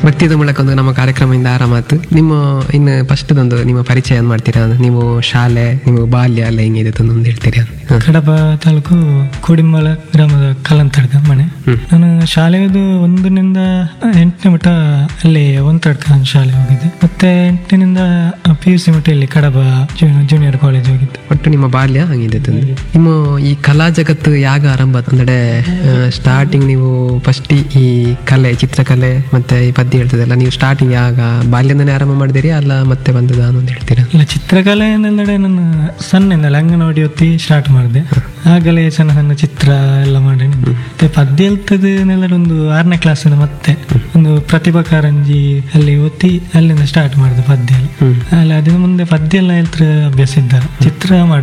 ವ್ಯಕ್ತಿತ್ವ ಮೂಲಕ ಒಂದು ನಮ್ಮ ಕಾರ್ಯಕ್ರಮದಿಂದ ಆರಾಮಾತು ನಿಮ್ಮ ಇನ್ನು ಫಸ್ಟ್ ಒಂದು ನಿಮ್ಮ ಪರಿಚಯ ಏನ್ ಮಾಡ್ತೀರಾ ನೀವು ಶಾಲೆ ನಿಮ್ಮ ಬಾಲ್ಯ ಎಲ್ಲ ಹೆಂಗಿದೆ ಅಂತ ಒಂದು ಹೇಳ್ತೀರಾ ಹ. ಕಡಪ ತಾಲೂಕು ಕೋಡಿಮಲ ಗ್ರಾಮದ ಕಲ್ಲಂತಡ್ಕ ಮನೆ ಹ್ಮ್. ನಾನು ಶಾಲೆಯದು ಒಂದರಿಂದ ಎಂಟನೇ ಮಟ್ಟ ಅಲ್ಲಿ ಒಂತಡ್ಕ ಶಾಲೆ ಹೋಗಿದ್ದೆ ಮತ್ತೆ ಎಂಟನಿಂದ ಪಿ ಯು ಸಿ ಮಟ್ಟ ಇಲ್ಲಿ ಕಡಬ ಜೂನಿಯರ್ ಕಾಲೇಜ್ ಹೋಗಿದ್ದೆ ಒಟ್ಟು ನಿಮ್ಮ ಬಾಲ್ಯ ಹಂಗಿದೆ ತಂದೆ ನಿಮ್ಮ ಈ ಕಲಾ ಜಗತ್ತು ಯಾಗ ಆರಂಭ ಅಂದ್ರೆ ಸ್ಟಾರ್ಟಿಂಗ್ ನೀವು ಫಸ್ಟ್ ಈ ಕಲೆ ಚಿತ್ರಕಲೆ ಮತ್ತೆ ಈ ಪದ್ಯ ಹೇಳ್ತದಲ್ಲ ನೀವು ಸ್ಟಾರ್ಟಿಂಗ್ ಯಾಗ ಬಾಲ್ಯದಿಂದನೇ ಆರಂಭ ಮಾಡಿದಿರಿ ಅಲ್ಲ ಮತ್ತೆ ಬಂದದ ಅನ್ನೋದು ಹೇಳ್ತೀರಾ ಇಲ್ಲ ಚಿತ್ರಕಲೆ ಎಂದೆಲ್ಲಡೆ ನಾನು ಸಣ್ಣಿಂದಲೇ ಅಂಗನವಾಡಿ ಹೊತ್ತಿ ಸ್ಟಾರ್ಟ್ ಮಾಡಿದೆ ಆಗಲೇ ಸಣ್ಣ ಸಣ್ಣ ಚಿತ್ರ ಎಲ್ಲ ಮಾಡಿ ಮತ್ತೆ ಪದ್ಯ ಹೇಳ್ತದೆ ನೆಲ್ಲಡೆ ಒಂದು ಆರನೇ ಕ್ಲಾಸಿಂದ ಮತ್ತೆ ಒಂದು ಪ್ರತಿಭಾ ಕಾರಂಜಿ ಅಲ್ಲಿ ಓದ್ತಿ ಅಲ್ಲಿಂದ ಸ್ಟಾರ್ಟ್ ಮಾಡಿದೆ ಪದ್ಯ ಎಲ್ಲ ಹ್ಮ್ ಅಲ್ಲ ಅದ್ರ ಮುಂದೆ ಪದ್ಯ ಎಲ್ಲ ಹೇಳ್ತಾರೆ ಅಭ್ಯಾಸ ಇದ್ದ ಚಿತ್ರ ಮಾಡಿ